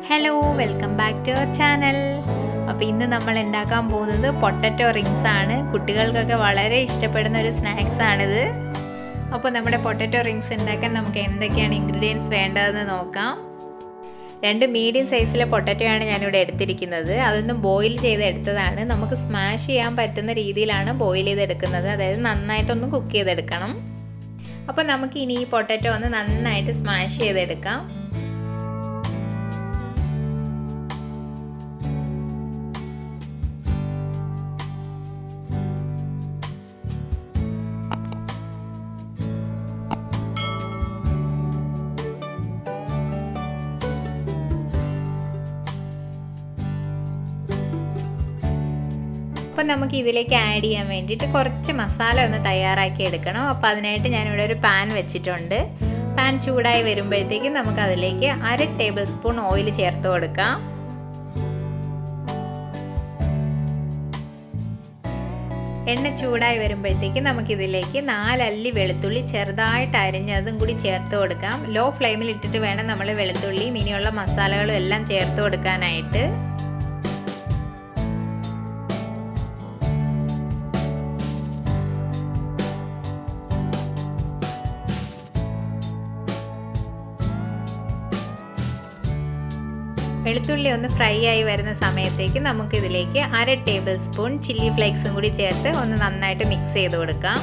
hello welcome back to our channel അപ്പോൾ ഇന്ന് നമ്മൾ ഉണ്ടാക്കാൻ പോകുന്നത് പൊട്ടറ്റോ റിങ്സ് ആണ് കുട്ടികൾക്കൊക്കെ വളരെ ഇഷ്ടപ്പെടുന്ന ഒരു സ്നാക്സ് ആണിത് അപ്പോൾ നമ്മുടെ പൊട്ടറ്റോ റിങ്സ് ഉണ്ടാക്കാൻ നമുക്ക് എന്തൊക്കെയാണ് ഇൻഗ്രീഡിയൻസ് വേണ്ടതെന്ന് നോക്കാം രണ്ട് മീഡിയം സൈസിലെ പൊട്ടറ്റോ ആണ് ഞാനിവിടെ എടുത്തിരിക്കുന്നത് അതൊന്ന് ബോയിൽ ചെയ്ത് എടുത്തതാണ് നമുക്ക് സ്മാഷ് ചെയ്യാൻ പറ്റുന്ന രീതിയിലാണ് ബോയിൽ ചെയ്തെടുക്കുന്നത് അതായത് നന്നായിട്ടൊന്ന് കുക്ക് ചെയ്തെടുക്കണം അപ്പോൾ നമുക്ക് ഇനി ഈ പൊട്ടറ്റോ ഒന്ന് നന്നായിട്ട് സ്മാഷ് ചെയ്തെടുക്കാം അപ്പം നമുക്ക് ഇതിലേക്ക് ആഡ് ചെയ്യാൻ വേണ്ടിയിട്ട് കുറച്ച് മസാല ഒന്ന് തയ്യാറാക്കി എടുക്കണം അപ്പോൾ അതിനായിട്ട് ഞാനിവിടെ ഒരു പാൻ വെച്ചിട്ടുണ്ട് പാൻ ചൂടായി വരുമ്പോഴത്തേക്കും നമുക്ക് അതിലേക്ക് അര ടേബിൾ സ്പൂൺ ഓയിൽ ചേർത്ത് കൊടുക്കാം എണ്ണ ചൂടായി വരുമ്പോഴത്തേക്ക് നമുക്കിതിലേക്ക് നാലല്ലി വെളുത്തുള്ളി ചെറുതായിട്ട് അരിഞ്ഞതും കൂടി ചേർത്ത് കൊടുക്കാം ലോ ഫ്ലെയിമിൽ ഇട്ടിട്ട് വേണം നമ്മൾ വെളുത്തുള്ളിയും ഇനിയുള്ള മസാലകളും എല്ലാം ചേർത്ത് കൊടുക്കാനായിട്ട് വെളുത്തുള്ളി ഒന്ന് ഫ്രൈ ആയി വരുന്ന സമയത്തേക്ക് നമുക്ക് ഇതിലേക്ക് അര ടേബിൾ സ്പൂൺ ചില്ലി ഫ്ലേക്സും കൂടി ചേർത്ത് ഒന്ന് നന്നായിട്ട് മിക്സ് ചെയ്ത് കൊടുക്കാം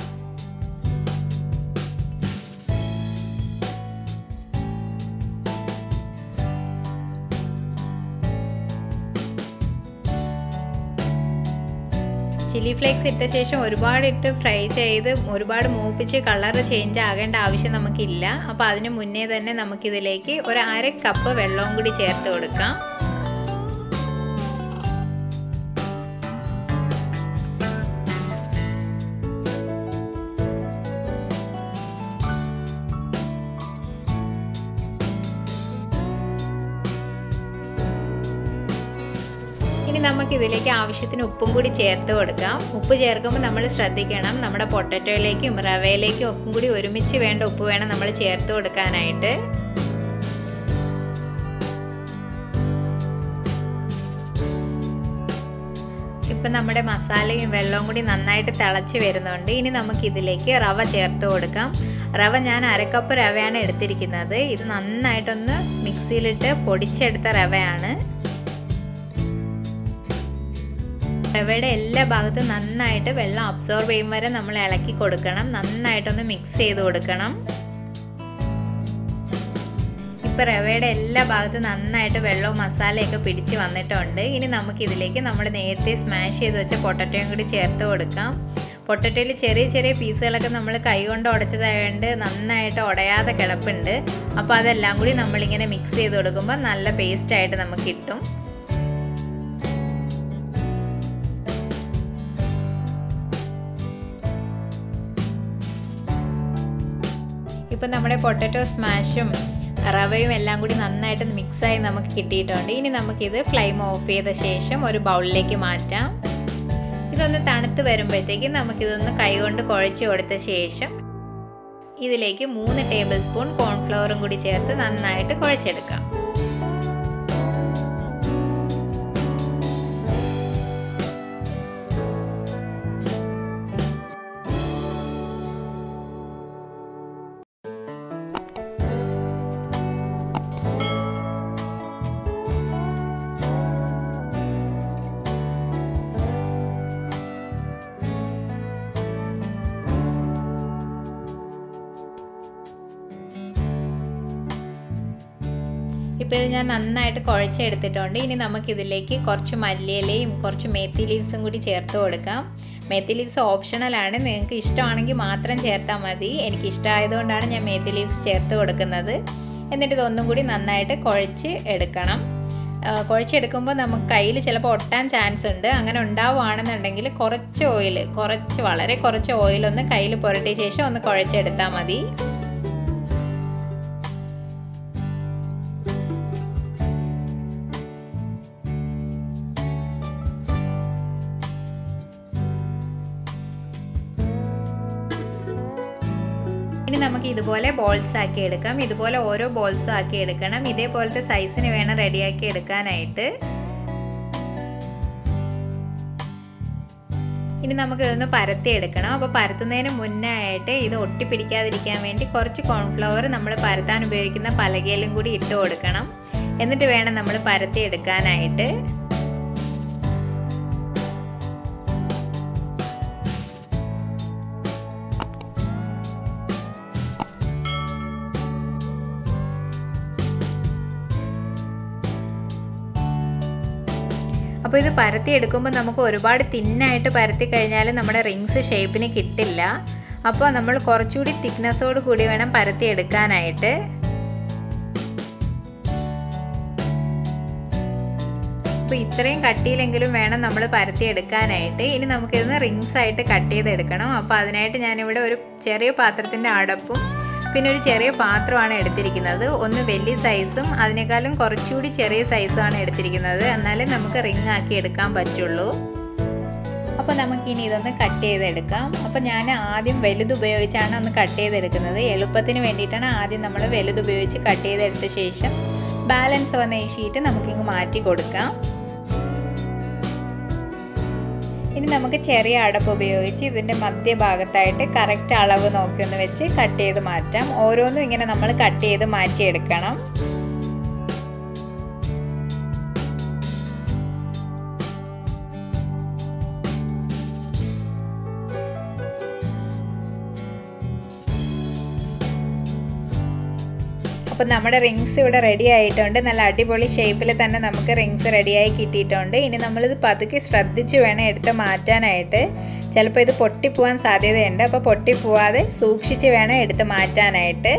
ചില്ലി ഫ്ലേക്സ് ഇട്ട ശേഷം ഒരുപാട് ഇട്ട് ഫ്രൈ ചെയ്ത് ഒരുപാട് മൂപ്പിച്ച് കളർ ചേഞ്ച് ആകേണ്ട ആവശ്യം നമുക്കില്ല അപ്പോൾ അതിന് മുന്നേ തന്നെ നമുക്കിതിലേക്ക് ഒരു അര കപ്പ് വെള്ളവും കൂടി ചേർത്ത് കൊടുക്കാം ഇനി നമുക്ക് ഇതിലേക്ക് ആവശ്യത്തിന് ഉപ്പും കൂടി ചേർത്ത് കൊടുക്കാം ഉപ്പ് ചേർക്കുമ്പോൾ നമ്മൾ ശ്രദ്ധിക്കണം നമ്മുടെ പൊട്ടറ്റോയിലേക്കും റവയിലേക്കും ഉപ്പും കൂടി ഒരുമിച്ച് വേണ്ട ഉപ്പ് വേണം നമ്മൾ ചേർത്ത് കൊടുക്കാനായിട്ട് ഇപ്പം നമ്മുടെ മസാലയും വെള്ളവും കൂടി നന്നായിട്ട് തിളച്ച് വരുന്നുണ്ട് ഇനി നമുക്ക് ഇതിലേക്ക് റവ ചേർത്ത് കൊടുക്കാം റവ ഞാൻ അരക്കപ്പ് റവയാണ് എടുത്തിരിക്കുന്നത് ഇത് നന്നായിട്ടൊന്ന് മിക്സിയിലിട്ട് പൊടിച്ചെടുത്ത റവയാണ് റവയുടെ എല്ലാ ഭാഗത്തും നന്നായിട്ട് വെള്ളം അബ്സോർബ് ചെയ്യും വരെ നമ്മൾ ഇളക്കി കൊടുക്കണം നന്നായിട്ടൊന്ന് മിക്സ് ചെയ്ത് കൊടുക്കണം ഇപ്പം റവയുടെ എല്ലാ ഭാഗത്തും നന്നായിട്ട് വെള്ളവും മസാലയൊക്കെ പിടിച്ച് വന്നിട്ടുണ്ട് ഇനി നമുക്ക് ഇതിലേക്ക് നമ്മൾ നേരത്തെ സ്മാഷ് ചെയ്ത് വെച്ച പൊട്ടറ്റോയും കൂടി ചേർത്ത് കൊടുക്കാം പൊട്ടറ്റോയിൽ ചെറിയ ചെറിയ പീസുകളൊക്കെ നമ്മൾ കൈകൊണ്ട് ഉടച്ചതായതുകൊണ്ട് നന്നായിട്ട് ഉടയാതെ കിടപ്പുണ്ട് അപ്പോൾ അതെല്ലാം കൂടി നമ്മളിങ്ങനെ മിക്സ് ചെയ്ത് കൊടുക്കുമ്പോൾ നല്ല പേസ്റ്റായിട്ട് നമുക്ക് കിട്ടും ഇപ്പം നമ്മുടെ പൊട്ടറ്റോ സ്മാഷും റവയും എല്ലാം കൂടി നന്നായിട്ട് മിക്സായി നമുക്ക് കിട്ടിയിട്ടുണ്ട് ഇനി നമുക്കിത് ഫ്ലെയിം ഓഫ് ചെയ്ത ശേഷം ഒരു ബൗളിലേക്ക് മാറ്റാം ഇതൊന്ന് തണുത്ത് വരുമ്പോഴത്തേക്ക് നമുക്കിതൊന്ന് കൈകൊണ്ട് കുഴച്ച് കൊടുത്ത ശേഷം ഇതിലേക്ക് മൂന്ന് ടേബിൾ സ്പൂൺ കോൺഫ്ലവറും കൂടി ചേർത്ത് നന്നായിട്ട് കുഴച്ചെടുക്കാം ഇപ്പോൾ ഇത് ഞാൻ നന്നായിട്ട് കുഴച്ചെടുത്തിട്ടുണ്ട് ഇനി നമുക്കിതിലേക്ക് കുറച്ച് മല്ലിയിലയും കുറച്ച് മേത്തി ലീവ്സും കൂടി ചേർത്ത് കൊടുക്കാം മേത്തി ലീവ്സ് ഓപ്ഷണലാണ് നിങ്ങൾക്ക് ഇഷ്ടമാണെങ്കിൽ മാത്രം ചേർത്താൽ മതി എനിക്ക് ഇഷ്ടമായതുകൊണ്ടാണ് ഞാൻ മേത്തി ലീവ്സ് ചേർത്ത് കൊടുക്കുന്നത് എന്നിട്ട് ഇതൊന്നും കൂടി നന്നായിട്ട് കുഴച്ച് എടുക്കണം കുഴച്ചെടുക്കുമ്പോൾ നമുക്ക് കയ്യിൽ ചിലപ്പോൾ ഒട്ടാൻ ചാൻസ് ഉണ്ട് അങ്ങനെ ഉണ്ടാവുകയാണെന്നുണ്ടെങ്കിൽ കുറച്ച് ഓയിൽ കുറച്ച് വളരെ കുറച്ച് ഓയിലൊന്ന് കയ്യിൽ പുരട്ടിയ ശേഷം ഒന്ന് കുഴച്ചെടുത്താൽ മതി ഇനി നമുക്ക് ഇതുപോലെ ബോൾസ് ആക്കി എടുക്കാം ഇതുപോലെ ഓരോ ബോൾസും ആക്കി എടുക്കണം ഇതേപോലത്തെ സൈസിന് വേണം റെഡിയാക്കി എടുക്കാനായിട്ട് ഇനി നമുക്ക് ഇതൊന്ന് പരത്തി എടുക്കണം അപ്പോൾ പരത്തുന്നതിന് മുന്നേ ആയിട്ട് ഇത് ഒട്ടിപ്പിടിക്കാതിരിക്കാൻ വേണ്ടി കുറച്ച് കോൺഫ്ലവർ നമ്മൾ പരത്താൻ ഉപയോഗിക്കുന്ന പലകയിലും കൂടി ഇട്ട് കൊടുക്കണം എന്നിട്ട് വേണം നമ്മൾ പരത്തി എടുക്കാനായിട്ട് അപ്പോൾ ഇത് പരത്തി എടുക്കുമ്പോൾ നമുക്ക് ഒരുപാട് തിന്നായിട്ട് പരത്തി കഴിഞ്ഞാൽ നമ്മുടെ റിങ്സ് ഷേപ്പിന് കിട്ടില്ല അപ്പോൾ നമ്മൾ കുറച്ചുകൂടി തിക്നെസ്സോട് കൂടി വേണം പരത്തി എടുക്കാനായിട്ട് അപ്പോൾ ഇത്രയും കട്ടിയിലെങ്കിലും വേണം നമ്മൾ പരത്തി എടുക്കാനായിട്ട് ഇനി നമുക്കിതൊന്ന് റിങ്സ് ആയിട്ട് കട്ട് ചെയ്തെടുക്കണം അപ്പോൾ അതിനായിട്ട് ഞാനിവിടെ ഒരു ചെറിയ പാത്രത്തിൻ്റെ അടപ്പും പിന്നെ ഒരു ചെറിയ പാത്രമാണ് എടുത്തിരിക്കുന്നത് ഒന്ന് വലിയ സൈസും അതിനേക്കാളും കുറച്ചുകൂടി ചെറിയ സൈസുമാണ് എടുത്തിരിക്കുന്നത് എന്നാലേ നമുക്ക് റിങ് ആക്കി എടുക്കാൻ പറ്റുള്ളൂ അപ്പോൾ നമുക്കിനി ഇതൊന്ന് കട്ട് ചെയ്തെടുക്കാം അപ്പോൾ ഞാൻ ആദ്യം വലുത് ഉപയോഗിച്ചാണ് ഒന്ന് കട്ട് ചെയ്തെടുക്കുന്നത് എളുപ്പത്തിന് വേണ്ടിയിട്ടാണ് ആദ്യം നമ്മൾ വലുത് ഉപയോഗിച്ച് കട്ട് ചെയ്തെടുത്ത ശേഷം ബാലൻസ് വന്ന ഈ ഷീറ്റ് നമുക്കിങ്ങ് മാറ്റി കൊടുക്കാം ഇനി നമുക്ക് ചെറിയ അടപ്പ് ഉപയോഗിച്ച് ഇതിൻ്റെ മധ്യഭാഗത്തായിട്ട് കറക്റ്റ് അളവ് നോക്കി ഒന്ന് വെച്ച് കട്ട് ചെയ്ത് മാറ്റാം ഓരോന്നും ഇങ്ങനെ നമ്മൾ കട്ട് ചെയ്ത് മാറ്റിയെടുക്കണം അപ്പോൾ നമ്മുടെ റിങ്സ് ഇവിടെ റെഡി ആയിട്ടുണ്ട് നല്ല അടിപൊളി ഷേപ്പിൽ തന്നെ നമുക്ക് റിങ്സ് റെഡിയായി കിട്ടിയിട്ടുണ്ട് ഇനി നമ്മളിത് പതുക്കെ ശ്രദ്ധിച്ച് വേണം എടുത്ത് മാറ്റാനായിട്ട് ചിലപ്പോൾ ഇത് പൊട്ടിപ്പോവാൻ സാധ്യതയുണ്ട് അപ്പോൾ പൊട്ടിപ്പോവാതെ സൂക്ഷിച്ച് വേണം എടുത്ത് മാറ്റാനായിട്ട്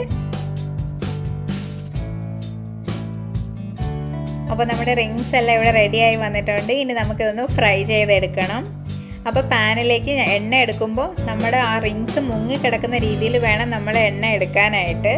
അപ്പോൾ നമ്മുടെ റിങ്സ് എല്ലാം ഇവിടെ റെഡിയായി വന്നിട്ടുണ്ട് ഇനി നമുക്കിതൊന്ന് ഫ്രൈ ചെയ്തെടുക്കണം അപ്പോൾ പാനിലേക്ക് എണ്ണ എടുക്കുമ്പോൾ നമ്മുടെ ആ റിങ്സ് മുങ്ങി കിടക്കുന്ന രീതിയിൽ വേണം നമ്മൾ എണ്ണ എടുക്കാനായിട്ട്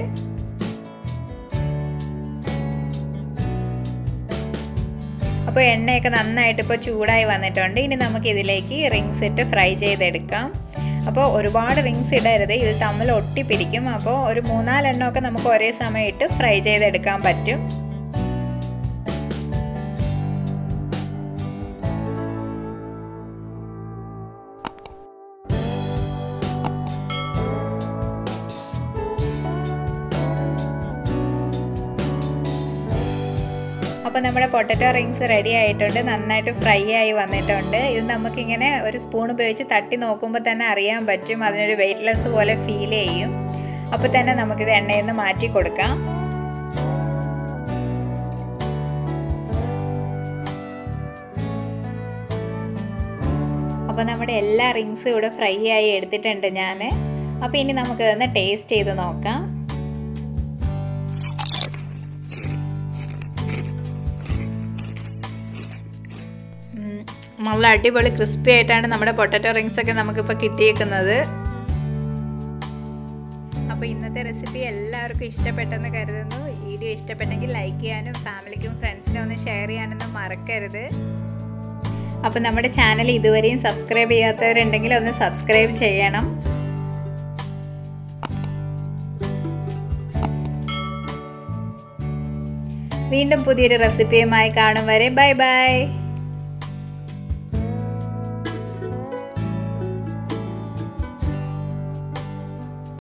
അപ്പോൾ എണ്ണയൊക്കെ നന്നായിട്ട് ഇപ്പോൾ ചൂടായി വന്നിട്ടുണ്ട് ഇനി നമുക്ക് ഇതിലേക്ക് റിങ്സ് ഇട്ട് ഫ്രൈ ചെയ്തെടുക്കാം അപ്പോൾ ഒരുപാട് റിങ്സ് ഇടരുത് ഇത് തമ്മിൽ ഒട്ടിപ്പിടിക്കും അപ്പോൾ ഒരു മൂന്നാലെണ്ണമൊക്കെ നമുക്ക് ഒരേ സമയം ഇട്ട് ഫ്രൈ ചെയ്തെടുക്കാൻ പറ്റും അപ്പോൾ നമ്മുടെ പൊട്ടറ്റോ റിങ്സ് റെഡി ആയിട്ടുണ്ട് നന്നായിട്ട് ഫ്രൈ ആയി വന്നിട്ടുണ്ട് ഇത് നമുക്കിങ്ങനെ ഒരു സ്പൂൺ ഉപയോഗിച്ച് തട്ടി നോക്കുമ്പോൾ തന്നെ അറിയാൻ പറ്റും അതിനൊരു വെയ്റ്റ്ലെസ് പോലെ ഫീൽ ചെയ്യും അപ്പോൾ തന്നെ നമുക്കിത് എണ്ണയിൽ നിന്ന് മാറ്റി കൊടുക്കാം അപ്പോൾ നമ്മുടെ എല്ലാ റിങ്സും ഇവിടെ ഫ്രൈ ആയി എടുത്തിട്ടുണ്ട് ഞാൻ അപ്പോൾ ഇനി നമുക്കിതൊന്ന് ടേസ്റ്റ് ചെയ്ത് നോക്കാം നല്ല അടിപൊളി ക്രിസ്പി ആയിട്ടാണ് നമ്മുടെ പൊട്ടറ്റോ റിങ്സ് ഒക്കെ നമുക്കിപ്പോൾ കിട്ടിയേക്കുന്നത് അപ്പോൾ ഇന്നത്തെ റെസിപ്പി എല്ലാവർക്കും ഇഷ്ടപ്പെട്ടെന്ന് കരുതുന്നു വീഡിയോ ഇഷ്ടപ്പെട്ടെങ്കിൽ ലൈക്ക് ചെയ്യാനും ഫാമിലിക്കും ഫ്രണ്ട്സിനും ഒന്ന് ഷെയർ ചെയ്യാനൊന്നും മറക്കരുത് അപ്പോൾ നമ്മുടെ ചാനൽ ഇതുവരെയും സബ്സ്ക്രൈബ് ചെയ്യാത്തവരുണ്ടെങ്കിൽ ഒന്ന് സബ്സ്ക്രൈബ് ചെയ്യണം വീണ്ടും പുതിയൊരു റെസിപ്പിയുമായി കാണും വരെ ബൈ ബൈ